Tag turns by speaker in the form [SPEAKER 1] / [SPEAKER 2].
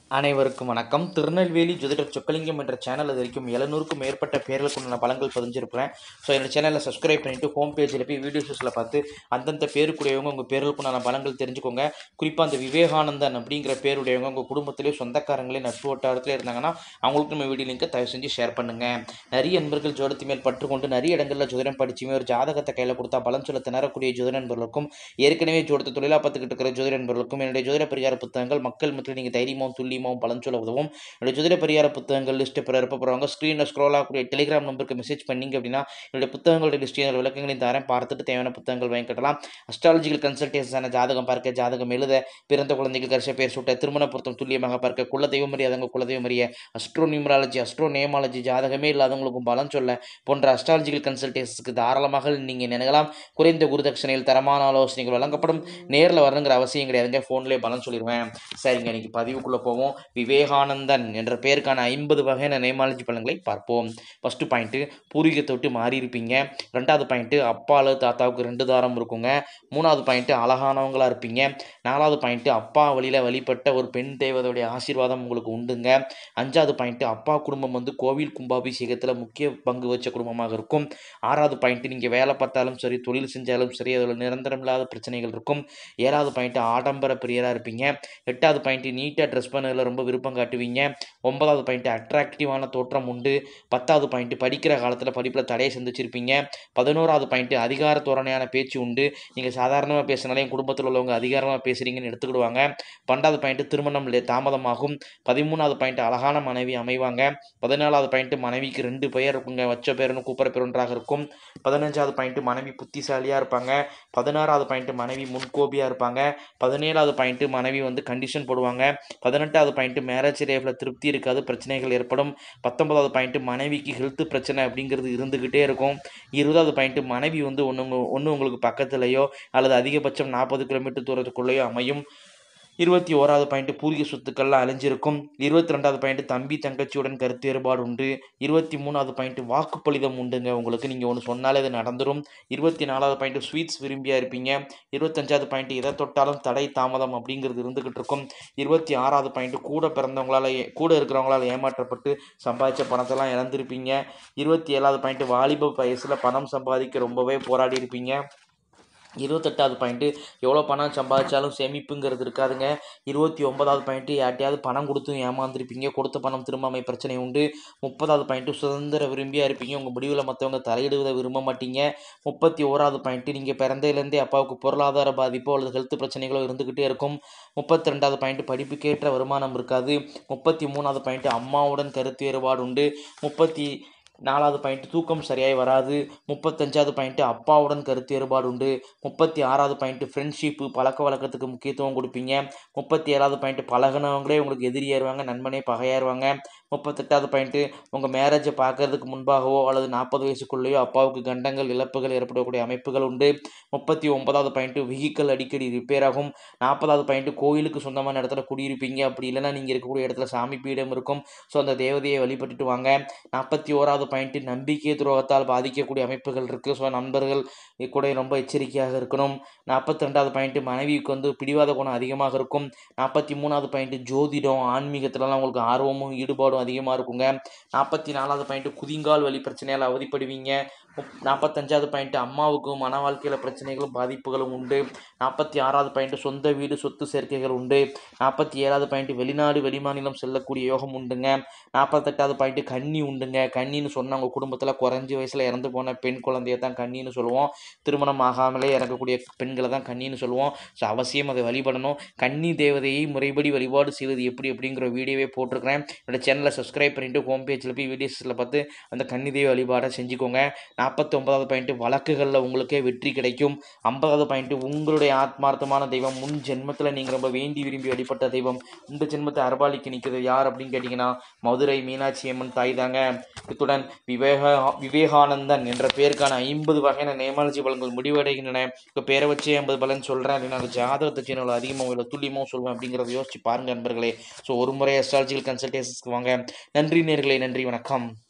[SPEAKER 1] அனைவருக்கும் வணக்கம் திருநெல்வேலி ஜோதிடர் சொக்கலிங்கம் என்ற சேனல் இது வரைக்கும் எழுநூறுக்கும் மேற்பட்ட பேர்களுக்கு உண்டான பலன்கள் பதிஞ்சிருக்கிறேன் ஸோ என்னோட சேனலை சப்ஸ்கிரைப் பண்ணிவிட்டு ஹோம் பேஜில் போய் வீடியோஸில் பார்த்து அந்தந்த பேருக்குடையவங்க உங்கள் பேர்களுக்கு உண்டான பலன்கள் தெரிஞ்சுக்கோங்க குறிப்பாக அந்த விவேகானந்தன் அப்படிங்கிற பேருடையவங்க உங்கள் குடும்பத்திலே சொந்தக்காரங்களே நட்பு வட்டாரத்திலே இருந்தாங்கன்னா அவங்களுக்கு நம்ம வீடியோ லிங்கை தயவு செஞ்சு ஷேர் பண்ணுங்கள் நிறைய நண்பர்கள் ஜோடத்து மேல் பற்றுக்கொண்டு நிறைய இடங்களில் ஜோதிடம் படிச்சுமே ஒரு ஜாதகத்தை கையில் கொடுத்தா பலன் சொல்ல திணறக்கூடிய ஜோதிட நண்பர்களுக்கும் ஏற்கனவே ஜோடத்தை தொழிலாக பார்த்துக்கிட்டு இருக்கிற ஜோதிட நண்பர்களுக்கும் என்னுடைய ஜோதிட பரிகார புத்தகங்கள் மக்கள் மத்தியில் நீங்கள் தைரியமும் துல்லியமும் பலன் சொல்ல உதவும் என்னுடைய ஜோதிட பரிகார புத்தகங்கள் லிஸ்ட்டு பிற போகிறவங்க ஸ்க்ரீனில் ஸ்க்ரோல் ஆகக்கூடிய டெலிகிராம் நம்பருக்கு மெசேஜ் பண்ணீங்க அப்படின்னா என்னுடைய புத்தகங்களுடைய லிஸ்ட் அதில் விளக்கங்களையும் தரேன் பார்த்துட்டு தேவையான புத்தகங்கள் வாங்கி கட்டலாம் அஸ்ட்ராலஜிக்கல் கன்சல்டேஷன் ஜாதகம் பார்க்க ஜாதகம் எழுத பிறந்த குழந்தைகள் கரிச பேர் சுட்ட திருமண பொருத்தம் துல்லியமாக பார்க்க குல தெய்வம் அறியாதவங்க குல தெய்வம் அறிய அஸ்ட்ரோ நியூமராலஜி அஸ்ட்ரோ நேமாலஜி ஜாதகமே இல்லாதவங்களுக்கும் பலன் சொல்ல போன்ற அஸ்ட்ராலஜிக்கல் கன்சல்டேஷன்ஸ்க்கு தாராளமாக நீங்கள் நினைக்கலாம் குறைந்த குருதட்சணையில் தரமான ஆலோசனைகள் வழங்கப்படும் நேரில் வரணுங்கிற அவசியம் கிடையாதுங்க ஃபோன்லேயே பலன் சொல்லிடுவேன் சரிங்க இன்னைக்கு பதிவுக்குள்ளே போவோம் விவேகானந்தன் என்ற பெயருக்கான ஐம்பது வகையான நேமாலஜி பலன்களை பார்ப்போம் ஃபஸ்ட்டு பாயிண்ட்டு பூர்வீகத்தை விட்டு மாறி இருப்பீங்க ரெண்டாவது பாயிண்ட்டு அப்பாவில் தாத்தாவுக்கு ரெண்டு தாரம் இருக்குங்க மூணாவது பாயிண்ட்டு அழகானவங்களா இருப்பீங்க நாலாவது பாயிண்ட்டு அப்பா வழியில் வழிபட்ட ஒரு பெண் தேவதையுடைய ஆசீர்வாதம் உங்களுக்கு உண்டுங்க அஞ்சாவது பாயிண்ட்டு அப்பா குடும்பம் வந்து கோவில் கும்பாபிஷேகத்தில் முக்கிய பங்கு வச்ச குடும்பமாக இருக்கும் ஆறாவது பாயிண்ட்டு நீங்கள் வேலை பார்த்தாலும் சரி தொழில் செஞ்சாலும் சரி அதில் நிரந்தரம் இல்லாத பிரச்சனைகள் இருக்கும் ஏழாவது பாயிண்ட்டு ஆடம்பர பிரியராக இருப்பீங்க எட்டாவது பாயிண்ட்டு நீட்டாக ட்ரெஸ் பண்ணதில் ரொம்ப விருப்பம் காட்டுவீங்க ஒன்பதாவது பாயிண்ட்டு அட்ராக்டிவான தோற்றம் உண்டு பத்தாவது பாயிண்ட்டு படிக்கிற காலத்தில் படிப்பில் தடையை சந்திச்சிருப்பீங்க பதினோராவது பாயிண்ட்டு அதிகார தோரணையான பேச்சு உண்டு நீங்கள் சாதாரணமாக பேசினாலே என் குடும்பத்தில் உள்ளவங்க அதிகாரமாக பேசுகிறீங்கன்னு எடுத்துக்கிடுவாங்க பன்னெண்டாவது பாயிண்ட்டு திருமணம் லே- தாமதமாகும் பதிமூணாவது பாயிண்ட் அழகான மனைவி அமைவாங்க பதினாலாவது பாயிண்ட் மனைவிக்கு ரெண்டு பெயர் இருக்குங்க வச்ச பேருன்னு கூப்பிட்ற பேர் ஒன்றாக இருக்கும் பதினஞ்சாவது பாயிண்ட் மனைவி புத்திசாலியாக இருப்பாங்க பதினாறாவது பாயிண்ட் மனைவி முன்கோபியாக இருப்பாங்க பதினேழாவது பாயிண்ட் மனைவி வந்து கண்டிஷன் போடுவாங்க பதினெட்டாவது பாயிண்ட் மேரேஜ் லைஃப்பில் திருப்தி இருக்காது பிரச்சனைகள் ஏற்படும் பத்தொன்பதாவது பாயிண்ட் மனைவிக்கு ஹெல்த் பிரச்சனை அப்படிங்கிறது இருந்துக்கிட்டே இருக்கும் இருபதாவது பாயிண்ட் மனைவி வந்து ஒன்று ஒன்று உங்களுக்கு பக்கத்துலேயோ அல்லது அதிகபட்சம் நாற்பது கிலோமீட்டர் தூரத்துக்குள்ளேயோ அமையும் இருபத்தி ஓராவது பாயிண்ட் பூர்வீக சொத்துக்கள்லாம் அழிஞ்சிருக்கும் இருபத்தி ரெண்டாவது பாயிண்ட் தம்பி தங்கச்சியுடன் கருத்து வேறுபாடு உண்டு இருபத்தி மூணாவது பாயிண்ட் வாக்குப்பளிதம் உண்டுங்க உங்களுக்கு நீங்கள் ஒன்று சொன்னாலே அது நடந்துரும் இருபத்தி நாலாவது பாயிண்ட் ஸ்வீட்ஸ் விரும்பியாக இருப்பீங்க இருபத்தஞ்சாவது பாயிண்ட் எதை தொட்டாலும் தடை தாமதம் அப்படிங்கிறது இருந்துகிட்டு இருக்கும் இருபத்தி ஆறாவது பாயிண்ட் கூட பிறந்தவங்களால ஏ- கூட இருக்கிறவங்களால ஏமாற்றப்பட்டு சம்பாதிச்ச பணத்தெல்லாம் இழந்திருப்பீங்க இருபத்தி ஏழாவது பாயிண்ட் வாலிப வயசில் பணம் சம்பாதிக்க ரொம்பவே போராடி இருப்பீங்க இருபத்தெட்டாவது பாயிண்ட்டு எவ்வளோ பணம் சம்பாதிச்சாலும் சேமிப்புங்கிறது இருக்காதுங்க இருபத்தி ஒன்பதாவது பாயிண்ட்டு யார்ட்டையாவது பணம் கொடுத்தும் ஏமாந்துருப்பீங்க கொடுத்த பணம் திரும்பாமை பிரச்சனை உண்டு முப்பதாவது பாயிண்ட்டு சுதந்திர விரும்பியாக இருப்பீங்க உங்கள் முடிவில் மற்றவங்க தலையிடுவதை விரும்ப மாட்டீங்க முப்பத்தி ஓராவது பாயிண்ட்டு நீங்கள் பிறந்ததுலேருந்தே அப்பாவுக்கு பொருளாதார பாதிப்போ அல்லது ஹெல்த் பிரச்சனைகளோ இருந்துக்கிட்டே இருக்கும் முப்பத்தி ரெண்டாவது பாயிண்ட்டு படிப்புக்கேற்ற வருமானம் இருக்காது முப்பத்தி மூணாவது பாயிண்ட்டு அம்மாவுடன் கருத்து வேறுபாடு உண்டு முப்பத்தி நாலாவது பாயிண்ட் தூக்கம் சரியாய் வராது முப்பத்தஞ்சாவது பாயிண்ட் அப்பாவுடன் கருத்து வேறுபாடு உண்டு முப்பத்தி ஆறாவது பாயிண்ட் ஃப்ரெண்ட்ஷிப்பு பழக்க வழக்கத்துக்கு முக்கியத்துவம் கொடுப்பீங்க முப்பத்தி ஏழாவது பாயிண்ட் பழகுனவங்களே உங்களுக்கு எதிரியாயிருவாங்க நண்பனே பகையாயிருவாங்க முப்பத்தெட்டாவது பாயிண்ட்டு உங்கள் மேரேஜை பார்க்கறதுக்கு முன்பாகவோ அல்லது நாற்பது வயசுக்குள்ளேயோ அப்பாவுக்கு கண்டங்கள் இழப்புகள் ஏற்படக்கூடிய அமைப்புகள் உண்டு முப்பத்தி ஒன்பதாவது பாயிண்ட்டு வெஹிக்கல் அடிக்கடி ரிப்பேர் ஆகும் நாற்பதாவது பாயிண்ட்டு கோயிலுக்கு சொந்தமான இடத்துல குடியிருப்பீங்க அப்படி இல்லைன்னா நீங்கள் இருக்கக்கூடிய இடத்துல சாமி பீடம் இருக்கும் ஸோ அந்த தேவதையை வழிபட்டுட்டு வாங்க நாற்பத்தி ஓராவது பாயிண்ட்டு நம்பிக்கை துரோகத்தால் பாதிக்கக்கூடிய அமைப்புகள் இருக்குது ஸோ நண்பர்கள் கூட ரொம்ப எச்சரிக்கையாக இருக்கணும் நாற்பத்தி ரெண்டாவது பாயிண்ட்டு மனைவிக்கு வந்து பிடிவாத குணம் அதிகமாக இருக்கும் நாற்பத்தி மூணாவது பாயிண்ட்டு ஜோதிடம் ஆன்மீகத்துலலாம் உங்களுக்கு ஆர்வமும் ஈடுபாடும் அதிகமாக இருக்குங்க நாற்பத்தி நாலாவது பாயிண்ட்டு குதிங்கால் வலி பிரச்சனையால் அவதிப்படுவீங்க முப் நாற்பத்தஞ்சாவது பாயிண்ட்டு அம்மாவுக்கு மன வாழ்க்கையில் பிரச்சனைகளும் பாதிப்புகளும் உண்டு நாற்பத்தி ஆறாவது பாயிண்ட்டு சொந்த வீடு சொத்து சேர்க்கைகள் உண்டு நாற்பத்தி ஏழாவது பாயிண்ட்டு வெளிநாடு வெளிமாநிலம் செல்லக்கூடிய யோகம் உண்டுங்க நாற்பத்தெட்டாவது பாயிண்ட்டு கன்னி உண்டுங்க கன்னின்னு சொன்னால் உங்கள் குடும்பத்தில் குறைஞ்ச வயசில் இறந்து போன பெண் குழந்தைய தான் கன்னின்னு சொல்லுவோம் திருமணம் ஆகாமலே இறக்கக்கூடிய பெண்களை தான் கன்னின்னு சொல்லுவோம் ஸோ அவசியம் அதை வழிபடணும் கன்னி தேவதையை முறைப்படி வழிபாடு செய்வது எப்படி அப்படிங்கிற வீடியோவே போட்டிருக்கிறேன் என்னோட சேனலை சப்ஸ்கிரைப் பண்ணிவிட்டு ஹோம் பேஜில் போய் வீடியோஸில் பார்த்து அந்த கன்னி தெய்வ வழிபாடை செஞ்சுக்கோங்க நாற்பத்தி ஒன்பதாவது பாயிண்ட்டு வழக்குகளில் உங்களுக்கே வெற்றி கிடைக்கும் ஐம்பதாவது பாயிண்ட்டு உங்களுடைய ஆத்மார்த்தமான தெய்வம் முன் ஜென்மத்தில் நீங்கள் ரொம்ப வேண்டி விரும்பி வழிபட்ட தெய்வம் இந்த ஜென்மத்தை அரபாலிக்கு நிற்கிறது யார் அப்படின்னு கேட்டிங்கன்னா மதுரை மீனாட்சி அம்மன் தாய் தாங்க இத்துடன் விவேக விவேகானந்தன் என்ற பெயருக்கான ஐம்பது வகையான நேமாலஜி பலன்கள் முடிவடைகின்றன இப்போ பேரை வச்சே ஐம்பது பலன் சொல்கிறேன் அப்படின்னா அந்த ஜாதகத்தை சேனல் அதிகமாக இல்லை துல்லியமாக சொல்லுவேன் அப்படிங்கிறத யோசிச்சு பாருங்க நண்பர்களே ஸோ ஒரு முறை அஸ்ட்ராலஜிக்கல் கன்சல்டேஷன்ஸ்க்கு வாங்க நன்றி நேர்களே நன்றி வணக்கம்